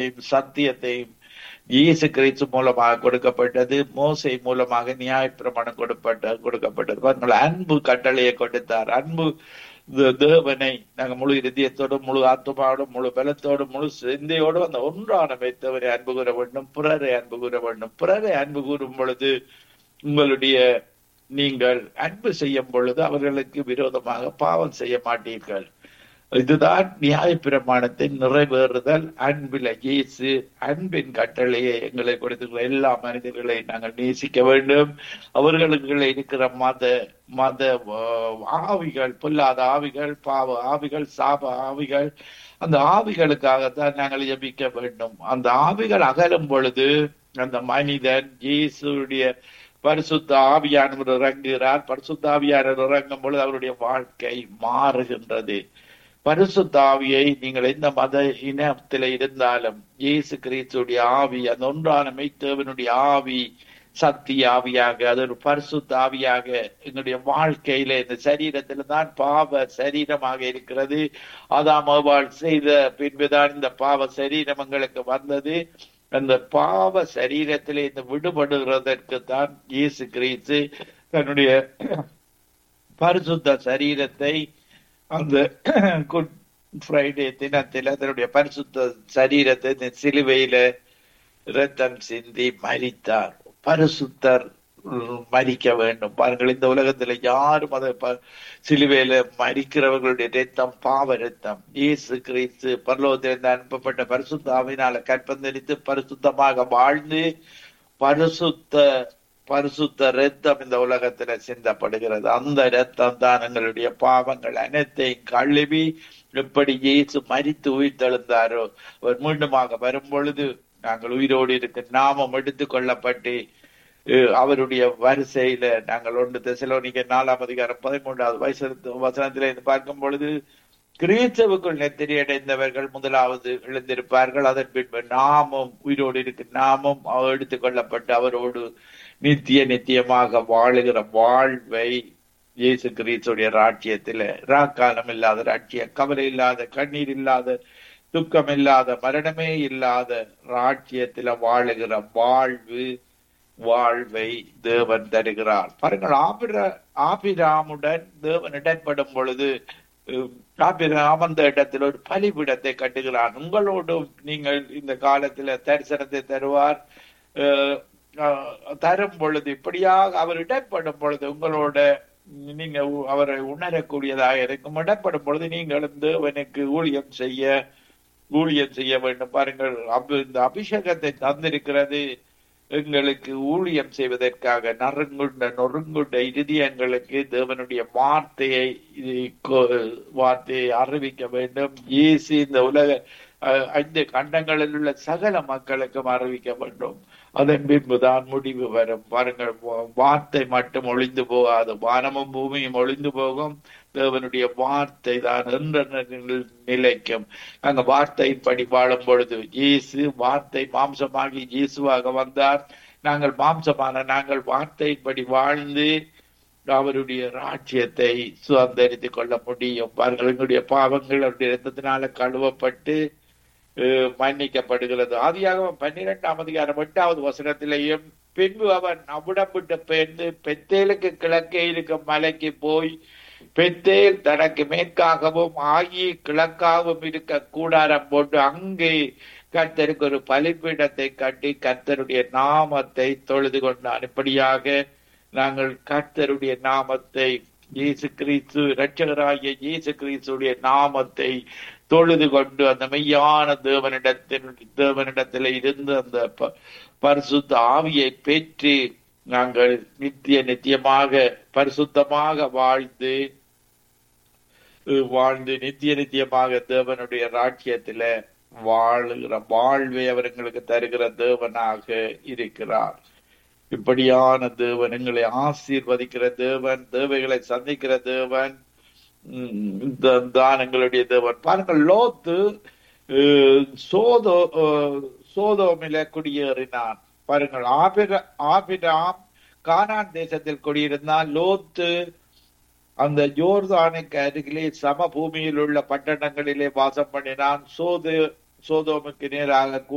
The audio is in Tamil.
ஞானத்தையும் சத்தியத்தையும் இயேசு கிறிஸ்து மூலமாக கொடுக்கப்பட்டது மோசை மூலமாக நியாயப்பிரமாணம் கொடுப்பட்ட கொடுக்கப்பட்டது பாருங்கள் அன்பு கட்டளையை கொடுத்தார் அன்பு தே- தேவனை நாங்க முழு இதயத்தோடும் முழு ஆத்மாவோடும் முழு பலத்தோடும் முழு சிந்தையோடும் அந்த ஒன்றான வைத்தவரை அன்பு கூற வேண்டும் பிறரை அன்பு கூற வேண்டும் பிறரை அன்பு கூறும் பொழுது உங்களுடைய நீங்கள் அன்பு செய்யும் பொழுது அவர்களுக்கு விரோதமாக பாவம் செய்ய மாட்டீர்கள் இதுதான் நியாய பிரமாணத்தை நிறைவேறுதல் அன்பில இயேசு அன்பின் கட்டளையை எங்களை கொடுத்துள்ள எல்லா மனிதர்களை நாங்கள் நேசிக்க வேண்டும் அவர்களுக்குள்ள இருக்கிற மத மத ஆஹ், ஆவிகள் பொல்லாத ஆவிகள் பாவ ஆவிகள் சாப ஆவிகள் அந்த ஆவிகளுக்காகத்தான் நாங்கள் ஜெபிக்க வேண்டும் அந்த ஆவிகள் அகலும் பொழுது அந்த மனிதன் இயேசுடைய பரிசுத்த ஆவியானவர் இறங்குகிறார் பரிசுத்த ஆவியானவர் இறங்கும் பொழுது அவருடைய வாழ்க்கை மாறுகின்றது பரிசுத்த ஆவியை நீங்கள் எந்த மத இனத்தில் இருந்தாலும் இயேசு கிறிஸ்துடைய ஆவி அந்த ஒன்றான மெய்த்தேவனுடைய ஆவி சக்தி ஆவியாக அது ஒரு பரிசுத்த ஆவியாக எங்களுடைய வாழ்க்கையில இந்த சரீரத்துல தான் பாவ சரீரமாக இருக்கிறது ஆதாம் ஏவாள் செய்த பின்புதான் இந்த பாவ சரீரம் எங்களுக்கு வந்தது அந்த பாவ சரீரத்திலே இந்த விடுபடுகிறதற்கு தான் இயேசு கிறிஸ்து தன்னுடைய பரிசுத்த சரீரத்தை அந்த குட் ஃப்ரைடே தினத்தில் அதனுடைய பரிசுத்த சரீரத்தை இந்த சிலுவையில இரத்தம் சிந்தி மரித்தார் பரிசுத்தர் உம், மரிக்க வேண்டும் பாருங்கள் இந்த உலகத்துல யாரும் அதை ப- சிலுவையில மரிக்கிறவர்களுடைய ரத்தம் பாவ ரத்தம் இயேசு கிறிஸ்து பரலோகத்திலிருந்து அனுப்பப்பட்ட பரிசுத்த ஆவினால கற்பந்தரித்து பரிசுத்தமாக வாழ்ந்து பரிசுத்த பரிசுத்த ரத்தம் இந்த உலகத்துல சிந்தப்படுகிறது அந்த ரத்தம் தான் எங்களுடைய பாவங்கள் அனைத்தையும் கழுவி எப்படி இயேசு மரித்து உயிர்த்தெழுந்தாரோ அவர் மீண்டுமாக வரும் பொழுது நாங்கள் உயிரோடு இருக்க நாமம் எடுத்துக் கொள்ளப்பட்டு அஹ், அவருடைய வரிசையில நாங்கள் ஒன்று தெசலோனிக்க நாலாம் அதிகாரம் பதிமூன்றாவது வயசு வசனத்தில இருந்து பார்க்கும் பொழுது கிறிஸ்தவுக்குள் நெத்திரி அடைந்தவர்கள் முதலாவது எழுந்திருப்பார்கள் அதன் பின்பு நாமும் உயிரோடு இருக்கு நாமும் எடுத்துக் கொள்ளப்பட்டு அவரோடு நித்திய நித்தியமாக வாழுகிற வாழ்வை இயேசு கிறிஸ்துடைய ராட்சியத்தில ராக்காலம் இல்லாத ராட்சியம் கவலை இல்லாத கண்ணீர் இல்லாத துக்கம் இல்லாத மரணமே இல்லாத ராட்சியத்தில வாழுகிற வாழ்வு வாழ்வை தேவன் தருகிறார் பாருங்கள் ஆபிர ஆபிராமுடன் தேவன் இடன்படும் பொழுது உம், ஆபிராம் அந்த இடத்தில் ஒரு பலிபீடத்தை கட்டுகிறார் உங்களோடும் நீங்கள் இந்த காலத்துல தரிசனத்தை தருவார் அஹ், அஹ், தரும் பொழுது இப்படியாக அவர் இடப்படும் பொழுது உங்களோட நீங்க உ- அவரை உணரக்கூடியதாக இருக்கும் இடப்படும் பொழுது நீங்களும் தேவனுக்கு ஊழியம் செய்ய ஊழியம் செய்ய வேண்டும் பாருங்கள் அபி- இந்த அபிஷேகத்தை தந்திருக்கிறது எங்களுக்கு ஊழியம் செய்வதற்காக நறுங்குண்ட நொறுங்குண்ட இருதயங்களுக்கு தேவனுடைய வார்த்தையை இது கொ- வார்த்தையை அறிவிக்க வேண்டும் இயேசு இந்த உலக அஹ், ஐந்து கண்டங்களில் உள்ள சகல மக்களுக்கும் அறிவிக்க வேண்டும் அதன் பின்புதான் முடிவு வரும் பாருங்கள் வா- வார்த்தை மட்டும் ஒளிந்து போகாது வானமும் பூமியும் ஒளிந்து போகும் தேவனுடைய வார்த்தை தான் என்ற நிலைக்கும் அங்க வார்த்தையின்படி வாழும் பொழுது இயேசு வார்த்தை மாம்சமாகி இயேசுவாக வந்தார் நாங்கள் மாம்சமான நாங்கள் வார்த்தையின்படி வாழ்ந்து அவருடைய ராஜ்யத்தை சுதந்திரித்துக் கொள்ள முடியும் பாருங்கள் எங்களுடைய பாவங்கள் அவருடைய ரத்தத்தினால கழுவப்பட்டு அஹ், மன்னிக்கப்படுகிறது ஆதியாக பன்னிரெண்டாம் அதிகாரம் எட்டாவது வசனத்திலேயும் பின்பு அவன் அவிடப்பட்டு பெயர்ந்து பெத்தேலுக்கு கிழக்கே இருக்கும் மலைக்கு போய் பெத்தேல் தனக்கு மேற்காகவும் ஆகி கிழக்காகவும் இருக்க கூடாரம் போட்டு அங்கே கர்த்தருக்கு ஒரு பலிப்பீடத்தை கட்டி கர்த்தருடைய நாமத்தை தொழுது கொண்டான் இப்படியாக நாங்கள் கர்த்தருடைய நாமத்தை இயேசு கிறிஸ்து இரட்சகராகிய இயேசு கிறிஸ்துடைய நாமத்தை தொழுது கொண்டு அந்த மெய்யான தேவனிடத்தில் தேவனிடத்தில் இருந்து அந்த ப- பரிசுத்த ஆவியை பெற்று நாங்கள் நித்திய நித்தியமாக பரிசுத்தமாக வாழ்ந்து அஹ், வாழ்ந்து நித்திய நித்தியமாக தேவனுடைய ராஜ்யத்தில வாழுகிற வாழ்வை அவர் எங்களுக்கு தருகிற தேவனாக இருக்கிறார் இப்படியான தேவன் எங்களை ஆசீர்வதிக்கிற தேவன் தேவைகளை சந்திக்கிற தேவன் உம், இந்த தான் எங்களுடைய தேவன் பாருங்கள் லோத்து அஹ், சோதோ அஹ், சோதோமில குடியேறினான் பாருங்கள் ஆபிர ஆபிராம் கானான் தேசத்தில் குடியிருந்தான் லோத்து அந்த யோர்தானுக்கு அருகிலே சம பூமியில் உள்ள பட்டணங்களிலே வாசம் பண்ணினான் சோது சோதோமுக்கு நேராக